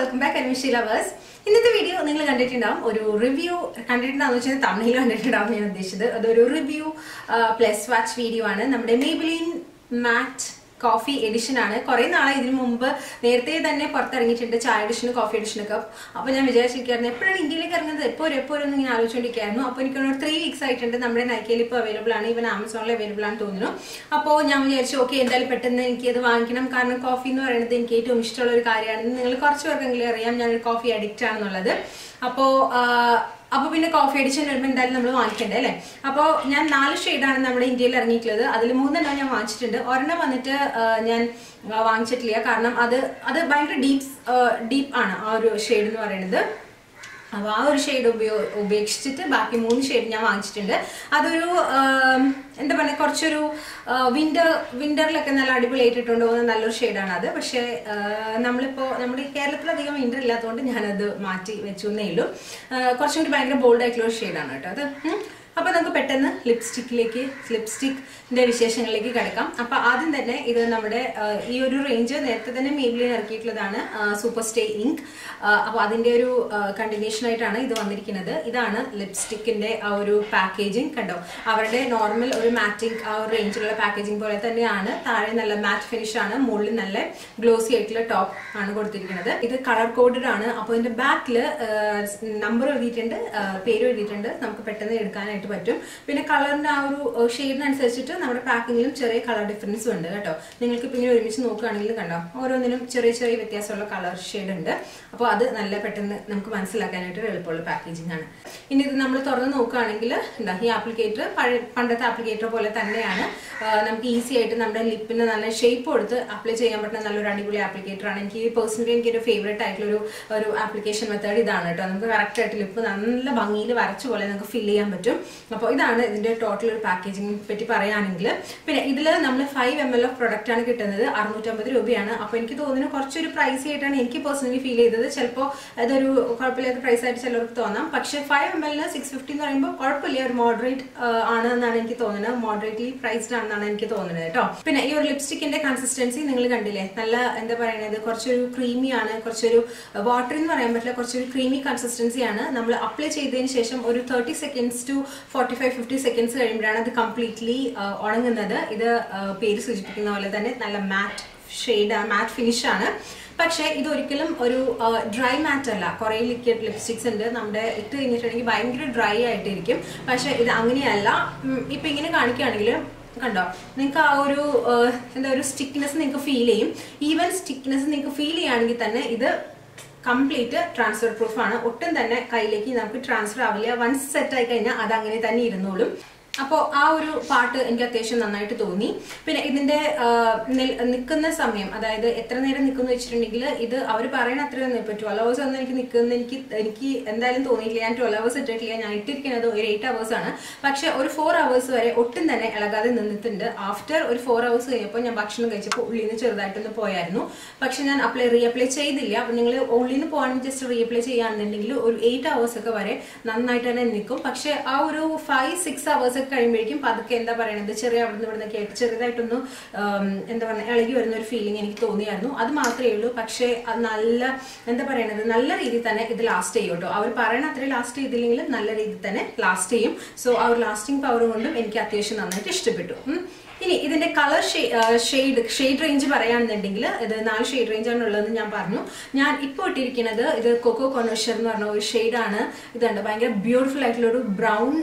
Welcome back admission lovers ഇന്നത്തെ video നിങ്ങൾ കണ്ടിട്ടുണ്ടാവും ഒരു റിവ്യൂ കണ്ടിട്ടുണ്ടാവും വെച്ചാൽ തമിഴിൽ കണ്ടിട്ടുണ്ടാവും ഞാൻ ഉദ്ദേശിച്ചത് അതൊരു റിവ്യൂ പ്ലസ് വാച്ച് വീഡിയോ ആണ് നമ്മുടെ മേബിലിൻ മാറ്റ് കോഫി എഡിഷൻ ആണ് കുറെ നാളായി ഇതിനു മുമ്പ് നേരത്തെ തന്നെ പുറത്തിറങ്ങിയിട്ടുണ്ട് ചായ എഡിഷനും കോഫി എഡിഷനൊക്കെ അപ്പൊ ഞാൻ വിചാരിച്ചിരിക്കുകയായിരുന്നു എപ്പോഴാണ് ഇന്ത്യയിലേക്ക് ഇറങ്ങുന്നത് എപ്പോൾ ഒരു എപ്പോൾ ഇങ്ങനെ ആലോചിച്ചുകൊണ്ടിരിക്കുകയായിരുന്നു അപ്പോൾ എനിക്ക് ഒരു ത്രീ വീക്സ് ആയിട്ടുണ്ട് നമ്മുടെ നൈക്കയിൽ ഇപ്പോൾ അവൈലബിൾ ആണ് ഇവൻ ആമസോണിൽ അവൈലബിൾ ആണ് തോന്നുന്നു അപ്പോൾ ഞാൻ വിചാരിച്ചു ഓക്കെ എന്തായാലും പെട്ടെന്ന് എനിക്ക് അത് വാങ്ങിക്കണം കാരണം കോഫി എന്ന് പറയുന്നത് എനിക്ക് ഏറ്റവും ഇഷ്ടമുള്ള ഒരു കാര്യമാണ് നിങ്ങൾ കുറച്ച് പേർക്കെങ്കിലും അറിയാം ഞാനൊരു കോഫി അഡിക്റ്റ് ആണെന്നുള്ളത് അപ്പോൾ അപ്പോൾ പിന്നെ കോഫി എഡിഷൻ വരുമ്പോൾ എന്തായാലും നമ്മൾ വാങ്ങിക്കണ്ടേ അല്ലേ അപ്പോൾ ഞാൻ നാല് ഷെയ്ഡാണ് നമ്മുടെ ഇന്ത്യയിൽ ഇറങ്ങിയിട്ടുള്ളത് അതിൽ മൂന്നെണ്ണം ഞാൻ വാങ്ങിച്ചിട്ടുണ്ട് ഒരെണ്ണം വന്നിട്ട് ആ, ഞാൻ ആ, വാങ്ങിച്ചിട്ടില്ല കാരണം അത് അത് ഭയങ്കര ഡീപ്പ് ഡീപ്പ് ആണ് ആ ഒരു ഷെയ്ഡ് എന്ന് പറയുന്നത് അപ്പോൾ ആ ഒരു ഷെയ്ഡ് ഉപയോ ഉപേക്ഷിച്ചിട്ട് ബാക്കി മൂന്ന് ഷെയ്ഡ് ഞാൻ വാങ്ങിച്ചിട്ടുണ്ട് അതൊരു ആം, എന്താ പറയുക കുറച്ചൊരു വിന്റർ വിന്ററിലൊക്കെ നല്ല അടിപൊളിയായിട്ടിട്ടുണ്ട് പോകുന്ന നല്ലൊരു ഷെയ്ഡാണ് അത് പക്ഷേ ആ, നമ്മളിപ്പോൾ നമ്മുടെ കേരളത്തിൽ അധികം വിന്റർ ഇല്ലാത്തതുകൊണ്ട് ഞാനത് മാറ്റി വെച്ചു എന്നേ ഉള്ളൂ ആ, കുറച്ചും കൂടി ഭയങ്കര ബോൾഡ് ആയിട്ടുള്ള ഒരു ഷെയ്ഡാണ് കേട്ടോ അത് ഉം. അപ്പൊ നമുക്ക് പെട്ടെന്ന് ലിപ്സ്റ്റിക്കിലേക്ക് ലിപ്സ്റ്റിക്കിന്റെ വിശേഷങ്ങളിലേക്ക് കിടക്കാം അപ്പൊ ആദ്യം തന്നെ ഇത് നമ്മുടെ ആ, ഈ ഒരു റേഞ്ച് നേരത്തെ തന്നെ മേബിലിൻ ഇറക്കിയിട്ടുള്ളതാണ് സൂപ്പർ സ്റ്റേ ഇങ്ക് അപ്പൊ അതിന്റെ ഒരു കണ്ടിന്യൂഷൻ ആയിട്ടാണ് ഇത് വന്നിരിക്കുന്നത് ഇതാണ് ലിപ്സ്റ്റിക്കിന്റെ ആ ഒരു പാക്കേജിങ് കണ്ടോ അവരുടെ നോർമൽ ഒരു മാറ്റിംഗ് ആ ഒരു റേഞ്ചിലുള്ള പാക്കേജിങ് പോലെ തന്നെയാണ് താഴെ നല്ല മാറ്റ് ഫിനിഷ് ആണ് മുകളിൽ നല്ല ഗ്ലോസി ആയിട്ടുള്ള ടോപ്പ് ആണ് കൊടുത്തിരിക്കുന്നത് ഇത് കളർ കോഡഡ് ആണ് അപ്പോൾ ഇതിന്റെ ബാക്കിൽ നമ്പർ എഴുതിയിട്ടുണ്ട് ആ, പേര് എഴുതിയിട്ടുണ്ട് നമുക്ക് പെട്ടെന്ന് എടുക്കാനായിട്ട് പറ്റും പിന്നെ കളറിന്റെ ആ ഒരു ഷെയ്ഡിനനുസരിച്ചിട്ട് നമ്മുടെ പാക്കിങ്ങിലും ചെറിയ കളർ ഡിഫറൻസും ഉണ്ട് കേട്ടോ നിങ്ങൾക്ക് ഇപ്പൊ ഇങ്ങനെ ഒരുമിച്ച് നോക്കുകയാണെങ്കിൽ കണ്ടോ ഓരോന്നിനും ചെറിയ ചെറിയ വ്യത്യാസമുള്ള കളർ ഷെയ്ഡ് ഉണ്ട് അപ്പോൾ അത് നല്ല പെട്ടെന്ന് നമുക്ക് മനസ്സിലാക്കാനായിട്ട് ഒരു എളുപ്പമുള്ള പാക്കേജിംഗ് ആണ് ഇനി ഇത് നമ്മൾ തുറന്ന് നോക്കുകയാണെങ്കിൽ എന്താ ഈ ആപ്ലിക്കേറ്റർ പഴയ പണ്ടത്തെ ആപ്ലിക്കേറ്റർ പോലെ തന്നെയാണ് ആ, നമുക്ക് ഈസി ആയിട്ട് നമ്മുടെ ലിപ്പിന് നല്ല ഷേപ്പ് കൊടുത്ത് അപ്ലൈ ചെയ്യാൻ പറ്റുന്ന നല്ലൊരു അടിപൊളി ആപ്ലിക്കേറ്റർ ആണ് എനിക്ക് പേഴ്സണലി എനിക്ക് ഒരു ഫേവറേറ്റ് ആയിട്ടുള്ള ഒരു ഒരു ആപ്ലിക്കേഷൻ മെത്തേഡ് ഇതാണ് കേട്ടോ നമുക്ക് കറക്റ്റ് ആയിട്ട് ലിപ്പ് നല്ല ഭംഗിയിൽ വരച്ച പോലെ നമുക്ക് ഫിൽ ചെയ്യാൻ പറ്റും അപ്പോൾ ഇതാണ് ഇതിന്റെ ടോട്ടൽ ഒരു പാക്കേജിംഗ് പറ്റി പറയുകയാണെങ്കിൽ പിന്നെ ഇതിൽ നമ്മൾ five M L of product ആണ് കിട്ടുന്നത് അറുന്നൂറ്റമ്പത് രൂപയാണ് അപ്പോൾ എനിക്ക് തോന്നുന്നു കുറച്ചൊരു പ്രൈസി ആയിട്ടാണ് എനിക്ക് പേഴ്സണലി ഫീൽ ചെയ്തത് ചിലപ്പോൾ അതൊരു കുഴപ്പമില്ലാത്ത പ്രൈസ് ആയിട്ട് ചിലർക്ക് തോന്നാം പക്ഷേ ഫൈവ് എം എല്ലിന് സിക്സ് ഫിഫ്റ്റി എന്ന് പറയുമ്പോൾ കുഴപ്പമില്ല ഒരു മോഡറേറ്റ് ആണ് എന്നാണ് എനിക്ക് തോന്നുന്നത് മോഡറേറ്റ്ലി പ്രൈസ്ഡ് ആണെന്നാണ് എനിക്ക് തോന്നുന്നത് കേട്ടോ പിന്നെ ഈ ഒരു ലിപ്സ്റ്റിക്കിന്റെ കൺസിസ്റ്റൻസി നിങ്ങൾ കണ്ടില്ലേ നല്ല എന്താ പറയുന്നത് കുറച്ചൊരു ക്രീമി ആണ് കുറച്ചൊരു വാട്ടർ എന്ന് പറയാൻ പറ്റില്ല കുറച്ചൊരു ക്രീമി കൺസിസ്റ്റൻസി ആണ് നമ്മൾ അപ്ലൈ ചെയ്തതിന് ശേഷം ഒരു thirty seconds to forty five fifty seconds കഴിയുമ്പോഴാണ് അത് കംപ്ലീറ്റ്ലി ഉണങ്ങുന്നത് ഇത് ആ, പേര് സൂചിപ്പിക്കുന്ന പോലെ തന്നെ നല്ല മാറ്റ് ഷെയ്ഡ് മാറ്റ് ഫിനിഷ് ആണ് പക്ഷേ ഇതൊരിക്കലും ഒരു ഡ്രൈ മാറ്റ് അല്ല കുറേ ലിക്വിഡ് ലിപ്സ്റ്റിക്സ് ഉണ്ട് നമ്മുടെ ഇട്ട് കഴിഞ്ഞിട്ടുണ്ടെങ്കിൽ ഭയങ്കര ഡ്രൈ ആയിട്ടിരിക്കും പക്ഷേ ഇത് അങ്ങനെയല്ല ഉം, ഇപ്പൊ ഇങ്ങനെ കാണിക്കുകയാണെങ്കിൽ കണ്ടോ നിങ്ങൾക്ക് ആ ഒരു ആ, എന്താ ഒരു സ്റ്റിക്നെസ് നിങ്ങൾക്ക് ഫീൽ ചെയ്യും ഈവൻ സ്റ്റിക്നെസ് നിങ്ങൾക്ക് ഫീൽ ചെയ്യുകയാണെങ്കിൽ തന്നെ ഇത് കംപ്ലീറ്റ് ട്രാൻസ്ഫർ പ്രൂഫ് ആണ് ഒട്ടും തന്നെ കയ്യിലേക്ക് നമുക്ക് ട്രാൻസ്ഫർ ആവില്ല വൺസ് സെറ്റ് ആയി കഴിഞ്ഞാൽ അത് അങ്ങനെ തന്നെ ഇരുന്നോളും അപ്പോൾ ആ ഒരു പാട്ട് എനിക്ക് അത്യാവശ്യം നന്നായിട്ട് തോന്നി പിന്നെ ഇതിന്റെ ആ, നിൽ- നിൽക്കുന്ന സമയം അതായത് എത്ര നേരം നിൽക്കുന്നു വെച്ചിട്ടുണ്ടെങ്കിൽ ഇത് അവർ പറയണ അത്രയും ഇപ്പോൾ ട്വൽവ് അവേഴ്സ് ഒന്നും എനിക്ക് നിൽക്കുന്ന എനിക്ക് എനിക്ക് എന്തായാലും തോന്നിയില്ല ഞാൻ ട്വൽവ് അവേഴ്സ് ഇട്ടിട്ടില്ല ഞാൻ ഇട്ടിരിക്കുന്നത് ഒരു എയ്റ്റ് അവേഴ്സ് ആണ് പക്ഷെ ഒരു ഫോർ അവേഴ്സ് വരെ ഒട്ടും തന്നെ ഇളകാതെ നിന്നിട്ടുണ്ട് ആഫ്റ്റർ ഒരു ഫോർ അവേഴ്സ് കഴിഞ്ഞപ്പോൾ ഞാൻ ഭക്ഷണം കഴിച്ചപ്പോൾ ഉള്ളിൽ നിന്ന് ചെറുതായിട്ടൊന്ന് പോയായിരുന്നു പക്ഷെ ഞാൻ അപ്ലൈ റീഅപ്ലൈ ചെയ്തില്ല അപ്പം നിങ്ങൾ ഉള്ളിൽ നിന്ന് പോകാൻ ജസ്റ്റ് റീഅപ്ലൈ ചെയ്യുകയാണെന്നുണ്ടെങ്കിൽ ഒരു എയ്റ്റ് അവേഴ്സ് ഒക്കെ വരെ നന്നായിട്ട് തന്നെ നിൽക്കും പക്ഷെ ആ ഒരു ഫൈവ് സിക്സ് അവേഴ്സ് ഒക്കെ കഴിയുമ്പോഴേക്കും പതുക്കെ എന്താ പറയുന്നത് ചെറിയ അവിടെ നിന്ന് ഇവിടെ നിന്നൊക്കെ ആയിട്ട് ചെറുതായിട്ടൊന്ന് ഉം, എന്താ പറയുക ഇളകി വരുന്ന ഒരു ഫീലിംഗ് എനിക്ക് തോന്നിയായിരുന്നു അത് മാത്രമേ ഉള്ളൂ പക്ഷേ അത് നല്ല എന്താ പറയണത് നല്ല രീതിയിൽ തന്നെ ഇത് ലാസ്റ്റ് ചെയ്യും കേട്ടോ അവർ പറയണ അത്രയും ലാസ്റ്റ് ചെയ്തില്ലെങ്കിലും നല്ല രീതിയിൽ തന്നെ ലാസ്റ്റ് ചെയ്യും സോ ആ ഒരു ലാസ്റ്റിംഗ് പവർ കൊണ്ടും എനിക്ക് അത്യാവശ്യം നന്നായിട്ട് ഇഷ്ടപ്പെട്ടു ഉം. ഇനി ഇതിന്റെ കളർ ഷെയ്ഡ് ഷെയ്ഡ് റേഞ്ച് പറയുകയാണെന്നുണ്ടെങ്കിൽ ഇത് നാല് ഷെയ്ഡ് റേഞ്ച് ആണ് ഉള്ളതെന്ന് ഞാൻ പറഞ്ഞു ഞാൻ ഇപ്പോൾ ഇട്ടിരിക്കുന്നത് ഇത് കൊക്കോ കൊനോഷർ എന്ന് പറഞ്ഞ ഒരു ഷെയ്ഡാണ് ഇതുണ്ട് ഭയങ്കര ബ്യൂട്ടിഫുൾ ആയിട്ടുള്ള ഒരു ബ്രൗൺ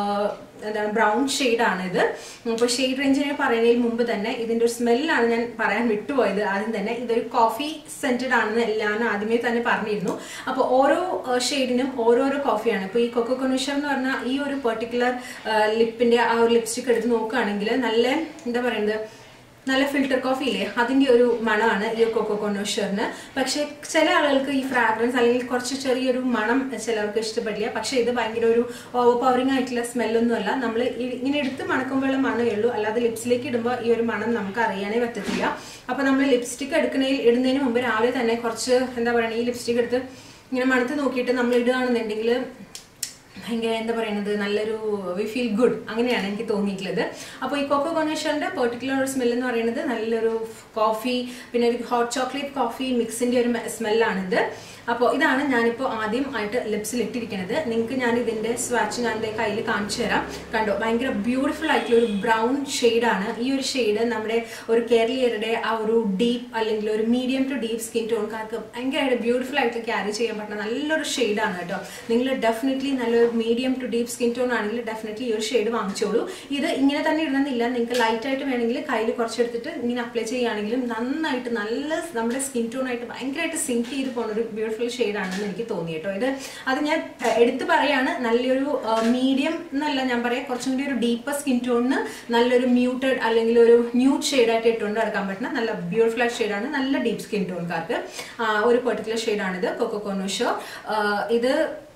എന്താണ് ബ്രൗൺ ആണ് ഇത് അപ്പോൾ ഷെയ്ഡ് റേഞ്ചിനെ പറയുന്നതിന് മുമ്പ് തന്നെ ഇതിന്റെ ഒരു സ്മെല്ലാണ് ഞാൻ പറയാൻ വിട്ടുപോയത് ആദ്യം തന്നെ ഇതൊരു കോഫി സെന്റഡ് ആണെന്ന് ഞാൻ ആദ്യമേ തന്നെ പറഞ്ഞിരുന്നു അപ്പോൾ ഓരോ ഷെയ്ഡിനും ഓരോരോ കോഫിയാണ് ഇപ്പോൾ ഈ കൊക്കോ കൊനോഷർ എന്ന് പറഞ്ഞാൽ ഈ ഒരു പെർട്ടിക്കുലർ ലിപ്പിന്റെ ആ ഒരു ലിപ്സ്റ്റിക് എടുത്ത് നോക്കുകയാണെങ്കിൽ നല്ല എന്താ പറയുന്നത് നല്ല ഫിൽറ്റർ കോഫി ഇല്ലേ അതിന്റെ ഒരു മണമാണ് ഈ കൊക്കോ കൊനോഷറിന് പക്ഷെ ചില ആളുകൾക്ക് ഈ ഫ്രാഗ്രൻസ് അല്ലെങ്കിൽ കുറച്ച് ചെറിയൊരു മണം ചിലർക്ക് ഇഷ്ടപ്പെടില്ല പക്ഷെ ഇത് ഭയങ്കര ഒരു ഓവർ പവറിംഗ് ആയിട്ടുള്ള സ്മെല്ലൊന്നുമല്ല നമ്മൾ ഇങ്ങനെ എടുത്ത് മണക്കുമ്പോഴുള്ള മണമേ ഉള്ളൂ അല്ലാതെ ലിപ്സിലേക്ക് ഇടുമ്പോൾ ഈ ഒരു മണം നമുക്ക് അറിയാനേ പറ്റത്തില്ല അപ്പൊ നമ്മൾ ലിപ്സ്റ്റിക് എടുക്കുന്നതിൽ ഇടുന്നതിന് മുമ്പ് രാവിലെ തന്നെ കുറച്ച് എന്താ പറയുക ഈ ലിപ്സ്റ്റിക് എടുത്ത് ഇങ്ങനെ മണത്ത് നോക്കിയിട്ട് നമ്മൾ ഇടുകയാണെന്നുണ്ടെങ്കിൽ ഭയങ്കര എന്താ പറയുന്നത് നല്ലൊരു വി ഫീൽ ഗുഡ് അങ്ങനെയാണ് എനിക്ക് തോന്നിയിട്ടുള്ളത് അപ്പോൾ ഈ കൊക്കോ കൊനേഷറിന്റെ പെർട്ടിക്കുലർ സ്മെൽ എന്ന് പറയുന്നത് നല്ലൊരു കോഫി പിന്നെ ഒരു ഹോട്ട് ചോക്ലേറ്റ് കോഫി മിക്സിന്റെ ഒരു സ്മെല്ലാണിത് അപ്പോൾ ഇതാണ് ഞാനിപ്പോൾ ആദ്യം ആയിട്ട് ലിപ്സിൽ ഇട്ടിരിക്കുന്നത് നിങ്ങൾക്ക് ഞാൻ ഇതിന്റെ സ്വാച്ച് ഞാൻ എൻ്റെ കയ്യിൽ കാണിച്ചു തരാം കണ്ടോ ഭയങ്കര ബ്യൂട്ടിഫുൾ ആയിട്ടുള്ള ഒരു ബ്രൗൺ ആണ് ഈ ഒരു ഷെയ്ഡ് നമ്മുടെ ഒരു കേരളീയരുടെ ആ ഒരു ഡീപ്പ് അല്ലെങ്കിൽ ഒരു മീഡിയം ടു ഡീപ്പ് സ്കിൻ ടോൺകാർക്ക് ഭയങ്കരമായിട്ട് ബ്യൂട്ടിഫുൾ ആയിട്ട് ക്യാരി ചെയ്യാൻ പറ്റുന്ന നല്ലൊരു ഷെയ്ഡാണ് കേട്ടോ നിങ്ങൾ ഡെഫിനറ്റ്ലി നല്ലൊരു medium to deep skin tone ആണെങ്കിൽ ഡെഫിനറ്റ്ലി ഈ ഒരു ഷെയ്ഡ് വാങ്ങിച്ചോളൂ ഇത് ഇങ്ങനെ തന്നെ ഇടണമെന്നില്ല നിങ്ങൾക്ക് ലൈറ്റ് ആയിട്ട് വേണമെങ്കിൽ കയ്യിൽ കുറച്ചെടുത്തിട്ട് ഇങ്ങനെ അപ്ലൈ ചെയ്യുകയാണെങ്കിലും നന്നായിട്ട് നല്ല നമ്മുടെ സ്കിൻ ടോൺ ആയിട്ട് ഭയങ്കരമായിട്ട് സിങ്ക് ചെയ്ത് പോകുന്ന ഒരു ബ്യൂട്ടിഫുൾ ഷെയ്ഡാണെന്ന് എനിക്ക് തോന്നി കേട്ടോ ഇത് അത് ഞാൻ ഏഹ്, എടുത്തു പറയാണ് നല്ലൊരു മീഡിയം എന്നല്ല ഞാൻ പറയാം കുറച്ചും കൂടി ഒരു ഡീപ്പർ സ്കിൻ ടോണിന് നല്ലൊരു മ്യൂട്ടഡ് അല്ലെങ്കിൽ ഒരു ന്യൂഡ് ഷെയ്ഡായിട്ട് ഇട്ടുകൊണ്ട് നടക്കാൻ പറ്റുന്ന നല്ല ബ്യൂട്ടിഫുൾ ആയിട്ട് ഷെയ്ഡാണ് നല്ല ഡീപ്പ് സ്കിൻ ടോൺകാർക്ക് ഒരു പെർട്ടിക്കുലർ ഷെയ്ഡാണിത് കൊക്കോ കോണോഷോ ഇത്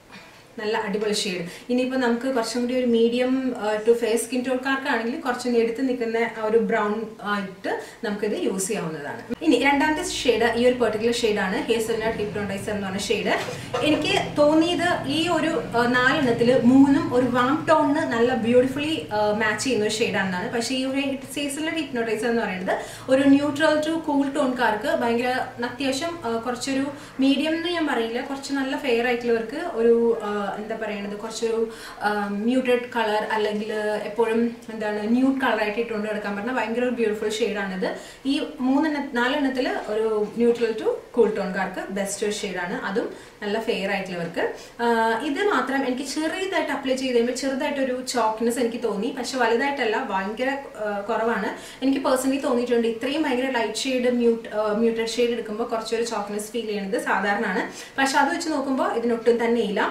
നല്ല അടിപൊളി ഷെയ്ഡ് ഇനിയിപ്പോൾ നമുക്ക് കുറച്ചും കൂടി ഒരു മീഡിയം ടു ഫേസ് സ്കിൻ ടോൺകാർക്കാണെങ്കിൽ കുറച്ചും കൂടി എടുത്ത് നിൽക്കുന്ന ആ ഒരു ബ്രൗൺ ആയിട്ട് നമുക്കിത് യൂസ് ചെയ്യാവുന്നതാണ് ഇനി രണ്ടാമത്തെ ഷെയ്ഡ് ഈ ഒരു പെർട്ടിക്കുലർ ഷെയ്ഡാണ് ഹേസൽനട്ട് ഹിപ്നോട്ടൈസർ എന്ന് പറഞ്ഞ ഷെയ്ഡ് എനിക്ക് തോന്നിയത് ഈ ഒരു ആ, നാലെണ്ണത്തിൽ മൂന്നും ഒരു വാം ടോണിന് നല്ല ബ്യൂട്ടിഫുള്ളി മാച്ച് ചെയ്യുന്ന ഒരു ഷെയ്ഡാണെന്നാണ് പക്ഷേ ഈ ഒരു ഹേസൽനട്ട് ഹിപ്നോട്ടൈസർ എന്ന് പറയുന്നത് ഒരു ന്യൂട്രൽ ടു കൂൾ ടോൺകാർക്ക് ഭയങ്കര അത്യാവശ്യം ആ, കുറച്ചൊരു മീഡിയം എന്ന് ഞാൻ പറയില്ല കുറച്ച് നല്ല ഫെയർ ആയിട്ടുള്ളവർക്ക് ഒരു ആ, എന്താ പറയണത് കുറച്ചൊരു മ്യൂട്ടഡ് കളർ അല്ലെങ്കിൽ എപ്പോഴും എന്താണ് ന്യൂഡ് കളറായിട്ട് ഇട്ടുകൊണ്ട് കിടക്കാൻ പറഞ്ഞാൽ ഭയങ്കര ഒരു ബ്യൂട്ടിഫുൾ ഷെയ്ഡാണിത് ഈ മൂന്നെണ്ണ നാലെണ്ണത്തിൽ ഒരു ന്യൂട്രൽ ടു കൂൾ ടോൺകാർക്ക് ബെസ്റ്റ് ഒരു ഷെയ്ഡാണ് അതും നല്ല ഫെയർ ആയിട്ടുള്ളവർക്ക് ആ, ഇത് മാത്രം എനിക്ക് ചെറിയതായിട്ട് അപ്ലൈ ചെയ്ത് കഴിയുമ്പോൾ ചെറുതായിട്ടൊരു ചോക്നെസ് എനിക്ക് തോന്നി പക്ഷെ വലുതായിട്ടല്ല ഭയങ്കര ആ, കുറവാണ് എനിക്ക് പേഴ്സണലി തോന്നിയിട്ടുണ്ട് ഇത്രയും ഭയങ്കര light shade mute muted shade എടുക്കുമ്പോൾ കുറച്ചൊരു ചോക്നെസ് ഫീൽ ചെയ്യുന്നത് സാധാരണയാണ് പക്ഷെ അത് വെച്ച് നോക്കുമ്പോൾ ഇതിനൊട്ടും തന്നെ ഇല്ല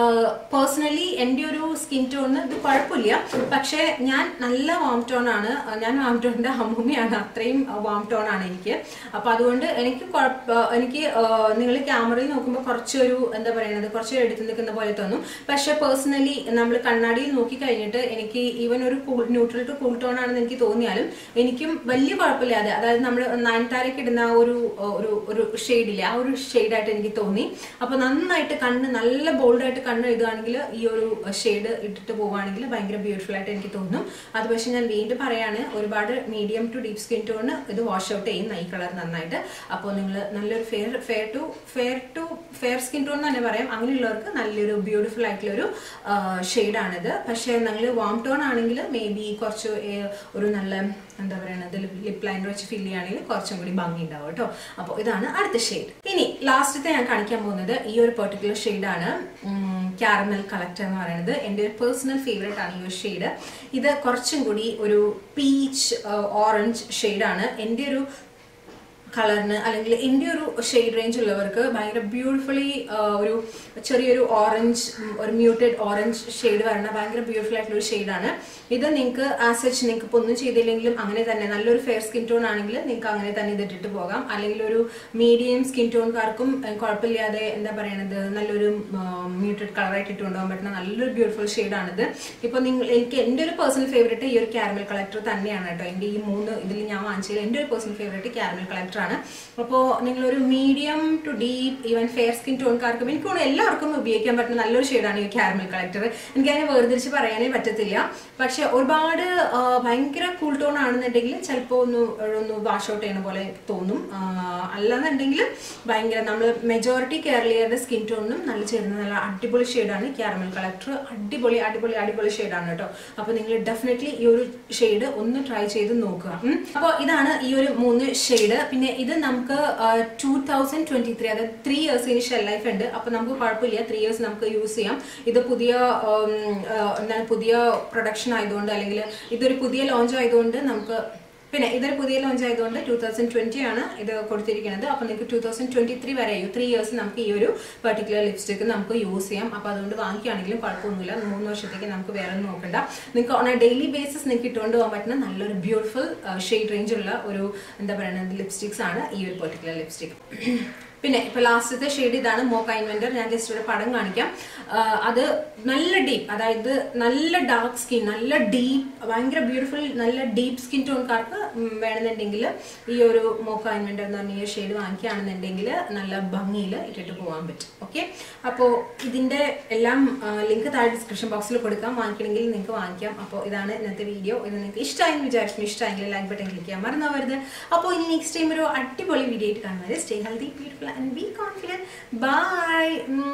പേഴ്സണലി എൻ്റെ ഒരു സ്കിൻ ടോണിന് ഇത് കുഴപ്പമില്ല പക്ഷേ ഞാൻ നല്ല വാം ടോൺ ആണ് ആ, ഞാൻ വാം ടോണിന്റെ അമ്മൂമ്മയാണ് അത്രയും വാം ടോൺ ആണ് എനിക്ക് അപ്പൊ അതുകൊണ്ട് എനിക്ക് കുഴപ്പ എനിക്ക് നിങ്ങൾ ക്യാമറയിൽ നോക്കുമ്പോൾ കുറച്ചൊരു എന്താ പറയുന്നത് കുറച്ച് എടുത്ത് നിൽക്കുന്ന പോലെ തോന്നും പക്ഷെ പേഴ്സണലി നമ്മൾ കണ്ണാടിയിൽ നോക്കി കഴിഞ്ഞിട്ട് എനിക്ക് ഈവൻ ഒരു cool neutral to cool tone ആണെന്ന് എനിക്ക് തോന്നിയാലും എനിക്കും വലിയ കുഴപ്പമില്ലാതെ അതായത് നമ്മൾ നയൻതാരയ്ക്ക് ഇടുന്ന ആ ഒരു ഒരു ഒരു ഷെയ്ഡില്ലേ ആ ഒരു ഷെയ്ഡായിട്ട് എനിക്ക് തോന്നി അപ്പൊ നന്നായിട്ട് കണ്ണ് നല്ല ബോൾഡായിട്ട് കണ്ണ് എഴുതുകയാണെങ്കിൽ ഈ ഒരു ഷെയ്ഡ് ഇട്ടിട്ട് പോവുകയാണെങ്കിൽ ഭയങ്കര ബ്യൂട്ടിഫുൾ ആയിട്ട് എനിക്ക് തോന്നും അത് പക്ഷെ ഞാൻ വീണ്ടും പറയാണ് ഒരുപാട് medium to deep skin tone ഇത് വാഷ് ഔട്ട് ചെയ്യുന്ന ഈ കളർ നന്നായിട്ട് അപ്പോൾ നിങ്ങൾ നല്ലൊരു fair fair to fair to fair skin tone തന്നെ പറയാം അങ്ങനെയുള്ളവർക്ക് നല്ലൊരു ബ്യൂട്ടിഫുൾ ആയിട്ടുള്ള ഒരു ഷെയ്ഡാണിത് പക്ഷേ നിങ്ങൾ വാം ടോൺ ആണെങ്കിൽ മേ ബി കുറച്ച് ഏ- ഒരു നല്ല എന്താ പറയുന്നത് ലിപ് ലൈനർ വെച്ച് ഫിൽ ചെയ്യുകയാണെങ്കിൽ കുറച്ചും കൂടി ഭംഗി ഉണ്ടാവും കേട്ടോ അപ്പോൾ ഇതാണ് അടുത്ത ഷെയ്ഡ് ഇനി ലാസ്റ്റത്തെ ഞാൻ കാണിക്കാൻ പോകുന്നത് ഈ ഒരു പെർട്ടിക്കുലർ ഷെയ്ഡാണ് ക്യാരമൽ കളക്ടർ എന്ന് പറയുന്നത് എൻ്റെ ഒരു പേഴ്സണൽ ഫേവറേറ്റ് ആണ് ഈ ഒരു ഷെയ്ഡ് ഇത് കുറച്ചും കൂടി ഒരു പീച്ച് ഓറഞ്ച് ഷെയ്ഡാണ് എൻ്റെ ഒരു കളറിന് അല്ലെങ്കിൽ എൻ്റെ ഒരു ഷെയ്ഡ് റേഞ്ച് ഉള്ളവർക്ക് ഭയങ്കര ബ്യൂട്ടിഫുള്ളി ഒരു ചെറിയൊരു ഓറഞ്ച് ഒരു മ്യൂട്ടഡ് ഓറഞ്ച് ഷെയ്ഡ് വരണ ഭയങ്കര ബ്യൂട്ടിഫുൾ ആയിട്ടുള്ള ഒരു ഷെയ്ഡാണ് ഇത് നിങ്ങൾക്ക് ആസ് സച്ച് നിങ്ങൾക്ക് ഇപ്പോൾ ഒന്നും ചെയ്തില്ലെങ്കിലും അങ്ങനെ തന്നെ നല്ലൊരു ഫെയർ സ്കിൻ ടോൺ ആണെങ്കിൽ നിങ്ങൾക്ക് അങ്ങനെ തന്നെ ഇത് ഇട്ടിട്ട് പോകാം അല്ലെങ്കിൽ ഒരു മീഡിയം സ്കിൻ ടോൺകാർക്കും കുഴപ്പമില്ലാതെ എന്താ പറയണത് നല്ലൊരു മ്യൂട്ടഡ് കളറായിട്ട് ഇട്ട് കൊണ്ടുപോകാൻ പറ്റുന്ന നല്ലൊരു ബ്യൂട്ടിഫുൾ ഷെയ്ഡാണിത് ഇപ്പോൾ നിങ്ങൾ എനിക്ക് എൻ്റെ ഒരു പേഴ്സണൽ ഫേവറേറ്റ് ഈ ഒരു ക്യാരമൽ കളക്ടർ തന്നെയാണ് കേട്ടോ എൻ്റെ ഈ മൂന്ന് ഇതിൽ ഞാൻ വാങ്ങിച്ചത് എൻ്റെ ഒരു പേഴ്സണൽ ഫേവറേറ്റ് ക്യാരമൽ കളക്ടർ ആണ് അപ്പോൾ നിങ്ങളൊരു medium to deep even fair skin ടോൺകാർക്കും എനിക്ക് തോന്നുന്നു എല്ലാവർക്കും ഉപയോഗിക്കാൻ പറ്റുന്ന നല്ലൊരു ഷെയ്ഡാണ് ഈ ക്യാരമൽ കളക്ടർ എനിക്ക് അതിനെ വേർതിരിച്ച് പറയാനേ പറ്റത്തില്ല പക്ഷെ ഒരുപാട് ആ, ഭയങ്കര കൂൾ ടോൺ ആണെന്നുണ്ടെങ്കിൽ ചിലപ്പോൾ ഒന്ന് ഒന്ന് വാഷ് ഔട്ട് ചെയ്യുന്ന പോലെ തോന്നും ആ, അല്ലാന്നുണ്ടെങ്കിൽ ഭയങ്കര നമ്മൾ മെജോറിറ്റി കേരളീയരുടെ സ്കിൻ ടോണിനും നല്ല ചേരുന്ന നല്ല അടിപൊളി ഷെയ്ഡാണ് ക്യാരമൽ കളക്ടർ അടിപൊളി അടിപൊളി അടിപൊളി ഷെയ്ഡാണ് കേട്ടോ അപ്പോൾ നിങ്ങൾ ഡെഫിനറ്റ്ലി ഈ ഒരു ഷെയ്ഡ് ഒന്ന് ട്രൈ ചെയ്ത് നോക്കുക അപ്പോൾ ഇതാണ് ഈ ഒരു മൂന്ന് ഷെയ്ഡ് പിന്നെ ഇത് നമുക്ക് ടൂ തൗസൻഡ് ട്വന്റി ത്രീ അതായത് ത്രീ ഇയേഴ്സ് ഇനി ഷെൽ ലൈഫ് ഉണ്ട് അപ്പോൾ നമുക്ക് കുഴപ്പമില്ല ത്രീ ഇയേഴ്സ് നമുക്ക് യൂസ് ചെയ്യാം ഇത് പുതിയ ഉം, ആ, എന്താണ് പുതിയ പ്രൊഡക്ഷൻ ആയതുകൊണ്ട് അല്ലെങ്കിൽ ഇതൊരു പുതിയ ലോഞ്ച് ആയതുകൊണ്ട് നമുക്ക് പിന്നെ ഇതൊരു പുതിയ ലോഞ്ച് ആയതുകൊണ്ട് ടൂ തൗസൻഡ് ട്വന്റി ആണ് ഇത് കൊടുത്തിരിക്കുന്നത് അപ്പോൾ നിങ്ങൾക്ക് ടൂ തൗസൻഡ് ട്വന്റി ത്രീ വരെ ത്രീ ഇയേഴ്സ് നമുക്ക് ഈ ഒരു പെർട്ടിക്കുലർ ലിപ്സ്റ്റിക്ക് നമുക്ക് യൂസ് ചെയ്യാം അപ്പോൾ അതുകൊണ്ട് വാങ്ങിക്കുകയാണെങ്കിലും കുഴപ്പമൊന്നുമില്ല മൂന്ന് വർഷത്തേക്ക് നമുക്ക് വേറെ ഒന്നും നോക്കണ്ട നിങ്ങൾക്ക് ഓൺ എ ഡെയിലി ബേസിസ് നിങ്ങൾക്ക് ഇട്ടുകൊണ്ട് പോകാൻ പറ്റുന്ന നല്ലൊരു ബ്യൂട്ടിഫുൾ ഷെയ്ഡ് റേഞ്ച് ഉള്ള ഒരു എന്താ പറയുന്നത് ലിപ്സ്റ്റിക്സ് ആണ് ഈ ഒരു പെർട്ടിക്കുലർ ലിപ്സ്റ്റിക് പിന്നെ ഇപ്പൊ ലാസ്റ്റത്തെ ഷെയ്ഡ് ഇതാണ് മോക്ക ഇൻവെന്റർ ഞാൻ ജസ്റ്റ് ഒരു പടം കാണിക്കാം ആ, അത് നല്ല ഡീപ്പ് അതായത് നല്ല ഡാർക്ക് സ്കിൻ നല്ല ഡീപ്പ് ഭയങ്കര ബ്യൂട്ടിഫുൾ നല്ല ഡീപ്പ് സ്കിൻ ടോൺകാർക്ക് വേണമെന്നുണ്ടെങ്കിൽ ഈ ഒരു മോക്ക ഇൻവെന്റർ എന്ന് പറഞ്ഞ ഈ ഷെയ്ഡ് വാങ്ങിക്കുകയാണെന്നുണ്ടെങ്കിൽ നല്ല ഭംഗിയിൽ ഇട്ടിട്ട് പോകാൻ പറ്റും ഓക്കെ അപ്പോൾ ഇതിന്റെ എല്ലാം ലിങ്ക് താഴെ ഡിസ്ക്രിപ്ഷൻ ബോക്സിൽ കൊടുക്കാം വാങ്ങിക്കണമെങ്കിൽ നിങ്ങൾക്ക് വാങ്ങിക്കാം അപ്പോൾ ഇതാണ് ഇന്നത്തെ വീഡിയോ ഇത് നിങ്ങൾക്ക് ഇഷ്ടമായെന്ന് വിചാരിക്കുന്നു ഇഷ്ടമായെങ്കിൽ ലൈക്ക് ബട്ടൺ ക്ലിക്ക് ചെയ്യാൻ മറന്നാവരുത് അപ്പോൾ ഇനി നെക്സ്റ്റ് ടൈം ഒരു അടിപൊളി വീഡിയോ ആയിട്ട് കാണുന്നത് stay healthy beautiful and be confident by